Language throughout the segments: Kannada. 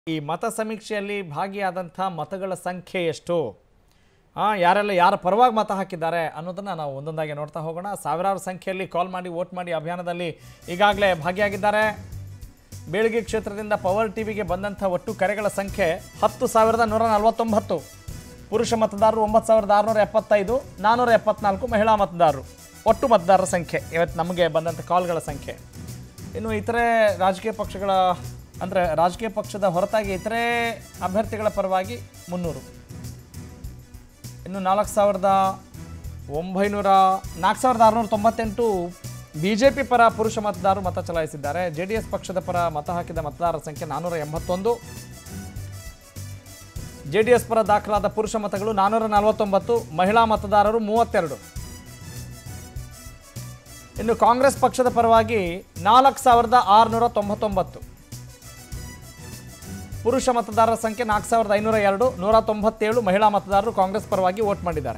ಈ ಮತ ಸಮೀಕ್ಷೆಯಲ್ಲಿ ಭಾಗಿಯಾದಂಥ ಮತಗಳ ಸಂಖ್ಯೆ ಎಷ್ಟು ಆ, ಯಾರೆಲ್ಲ ಯಾರ ಪರವಾಗಿ ಮತ ಹಾಕಿದ್ದಾರೆ ಅನ್ನೋದನ್ನು ನಾವು ಒಂದೊಂದಾಗಿ ನೋಡ್ತಾ ಹೋಗೋಣ ಸಾವಿರಾರು ಸಂಖ್ಯೆಯಲ್ಲಿ ಕಾಲ್ ಮಾಡಿ ವೋಟ್ ಮಾಡಿ ಅಭಿಯಾನದಲ್ಲಿ ಈಗಾಗಲೇ ಭಾಗಿಯಾಗಿದ್ದಾರೆ ಬೇಳಗಿ ಕ್ಷೇತ್ರದಿಂದ ಪವರ್ ಟಿವಿಗೆ ಬಂದಂಥ ಒಟ್ಟು ಕರೆಗಳ ಸಂಖ್ಯೆ ಹತ್ತು ಸಾವಿರದ ನೂರ ನಲವತ್ತೊಂಬತ್ತು ಪುರುಷ ಮತದಾರರು ಒಂಬತ್ತು ಸಾವಿರದ ಆರುನೂರ ಎಪ್ಪತ್ತೈದು ನಾನ್ನೂರ ಎಪ್ಪತ್ನಾಲ್ಕು ಮಹಿಳಾ ಮತದಾರರು ಒಟ್ಟು ಮತದಾರರ ಸಂಖ್ಯೆ ಇವತ್ತು ನಮಗೆ ಬಂದಂಥ ಕಾಲ್ಗಳ ಸಂಖ್ಯೆ ಇನ್ನು ಇತರೆ ರಾಜಕೀಯ ಪಕ್ಷಗಳ ಅಂದರೆ ರಾಜಕೀಯ ಪಕ್ಷದ ಹೊರತಾಗಿ ಇತರೆ ಅಭ್ಯರ್ಥಿಗಳ ಪರವಾಗಿ ಮುನ್ನೂರು ಇನ್ನು ನಾಲ್ಕು ಸಾವಿರದ ಒಂಬೈನೂರ ನಾಲ್ಕು ಸಾವಿರದ ಆರುನೂರ ತೊಂಬತ್ತೆಂಟು ಬಿ ಜೆ ಪಿ ಪರ ಪುರುಷ ಮತದಾರರು ಮತ ಚಲಾಯಿಸಿದ್ದಾರೆ ಜೆ ಡಿ ಎಸ್ ಪಕ್ಷದ ಪರ ಮತ ಹಾಕಿದ ಮತದಾರರ ಸಂಖ್ಯೆ ನಾನ್ನೂರ ಎಂಬತ್ತೊಂದು ಜೆ ಡಿ ಎಸ್ ಪರ ದಾಖಲಾದ ಪುರುಷ ಮತಗಳು ನಾನ್ನೂರ ನಲವತ್ತೊಂಬತ್ತು ಮಹಿಳಾ ಮತದಾರರು ಮೂವತ್ತೆರಡು ಇನ್ನು ಕಾಂಗ್ರೆಸ್ ಪಕ್ಷದ ಪರವಾಗಿ ನಾಲ್ಕು ಸಾವಿರದ ಆರುನೂರ ತೊಂಬತ್ತೊಂಬತ್ತು ಪುರುಷ ಮತದಾರರ ಸಂಖ್ಯೆ ನಾಲ್ಕು ಸಾವಿರದ ಐನೂರ ಎರಡು ನೂರ ತೊಂಬತ್ತೇಳು ಮಹಿಳಾ ಮತದಾರರು ಕಾಂಗ್ರೆಸ್ ಪರವಾಗಿ ವೋಟ್ ಮಾಡಿದ್ದಾರೆ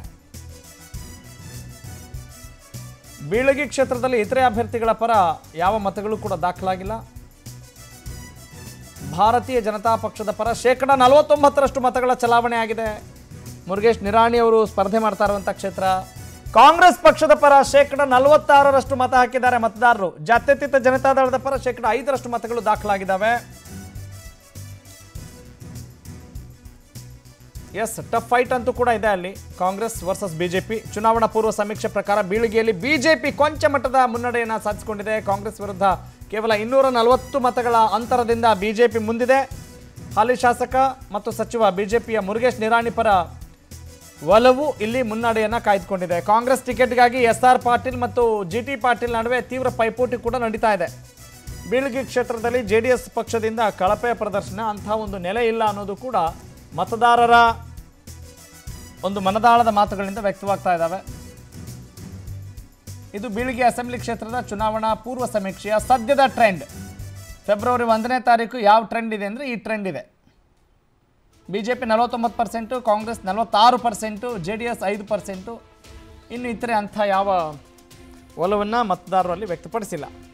ಬೀಳಗಿ ಕ್ಷೇತ್ರದಲ್ಲಿ ಇತರೆ ಅಭ್ಯರ್ಥಿಗಳ ಪರ ಯಾವ ಮತಗಳು ಕೂಡ ದಾಖಲಾಗಿಲ್ಲ ಭಾರತೀಯ ಜನತಾ ಪಕ್ಷದ ಪರ ಶೇಕಡ ನಲವತ್ತೊಂಬತ್ತರಷ್ಟು ಮತಗಳ ಚಲಾವಣೆ ಆಗಿದೆ ಮುರುಗೇಶ್ ನಿರಾಣಿ ಅವರು ಸ್ಪರ್ಧೆ ಮಾಡ್ತಾ ಇರುವಂಥ ಕ್ಷೇತ್ರ ಕಾಂಗ್ರೆಸ್ ಪಕ್ಷದ ಪರ ಶೇಕಡ ನಲವತ್ತಾರರಷ್ಟು ಮತ ಹಾಕಿದ್ದಾರೆ ಮತದಾರರು ಜಾತ್ಯತೀತ ಜನತಾದಳದ ಪರ ಶೇಕಡ ಐದರಷ್ಟು ಮತಗಳು ದಾಖಲಾಗಿದ್ದಾವೆ ಎಸ್ ಟಫ್ ಫೈಟ್ ಅಂತೂ ಕೂಡ ಇದೆ ಅಲ್ಲಿ ಕಾಂಗ್ರೆಸ್ ವರ್ಸಸ್ ಬಿಜೆಪಿ ಚುನಾವಣಾ ಪೂರ್ವ ಸಮೀಕ್ಷೆ ಪ್ರಕಾರ ಬೀಳಿಗೆಯಲ್ಲಿ ಬಿಜೆಪಿ ಕೊಂಚ ಮಟ್ಟದ ಮುನ್ನಡೆಯನ್ನು ಸಾಧಿಸಿಕೊಂಡಿದೆ ಕಾಂಗ್ರೆಸ್ ವಿರುದ್ಧ ಕೇವಲ ಇನ್ನೂರ ನಲವತ್ತು ಮತಗಳ ಅಂತರದಿಂದ ಬಿಜೆಪಿ ಮುಂದಿದೆ ಹಾಲಿ ಶಾಸಕ ಮತ್ತು ಸಚಿವ ಬಿಜೆಪಿಯ ಮುರುಗೇಶ್ ನಿರಾಣಿ ಪರ ಒಲವು ಇಲ್ಲಿ ಮುನ್ನಡೆಯನ್ನು ಕಾಯ್ದುಕೊಂಡಿದೆ ಕಾಂಗ್ರೆಸ್ ಟಿಕೆಟ್ಗಾಗಿ ಎಸ್ ಆರ್ ಪಾಟೀಲ್ ಮತ್ತು ಜಿ ಟಿ ಪಾಟೀಲ್ ನಡುವೆ ತೀವ್ರ ಪೈಪೋಟಿ ಕೂಡ ನಡೀತಾ ಇದೆ ಬೀಳಗಿ ಕ್ಷೇತ್ರದಲ್ಲಿ ಜೆ ಡಿ ಎಸ್ ಪಕ್ಷದಿಂದ ಕಳಪೆ ಪ್ರದರ್ಶನ ಅಂಥ ಒಂದು ನೆಲೆ ಇಲ್ಲ ಅನ್ನೋದು ಕೂಡ ಮತದಾರರ ಒಂದು ಮನದಾಳದ ಮಾತುಗಳಿಂದ ವ್ಯಕ್ತವಾಗ್ತಾ ಇದ್ದಾವೆ ಇದು ಬೀಳಿಗೆ ಅಸೆಂಬ್ಲಿ ಕ್ಷೇತ್ರದ ಚುನಾವಣಾ ಪೂರ್ವ ಸಮೀಕ್ಷೆಯ ಸದ್ಯದ ಟ್ರೆಂಡ್ ಫೆಬ್ರವರಿ ಒಂದನೇ ತಾರೀಕು ಯಾವ ಟ್ರೆಂಡ್ ಇದೆ ಅಂದರೆ ಈ ಟ್ರೆಂಡ್ ಇದೆ ಬಿ ಜೆ ಪಿ ನಲವತ್ತೊಂಬತ್ತು ಪರ್ಸೆಂಟು ಕಾಂಗ್ರೆಸ್ ನಲವತ್ತಾರು ಪರ್ಸೆಂಟು ಜೆ ಡಿ ಎಸ್ ಐದು ಪರ್ಸೆಂಟು ಇನ್ನು ಇತರೆ ಅಂಥ ಯಾವ ಒಲವನ್ನು ಮತದಾರರಲ್ಲಿ ವ್ಯಕ್ತಪಡಿಸಿಲ್ಲ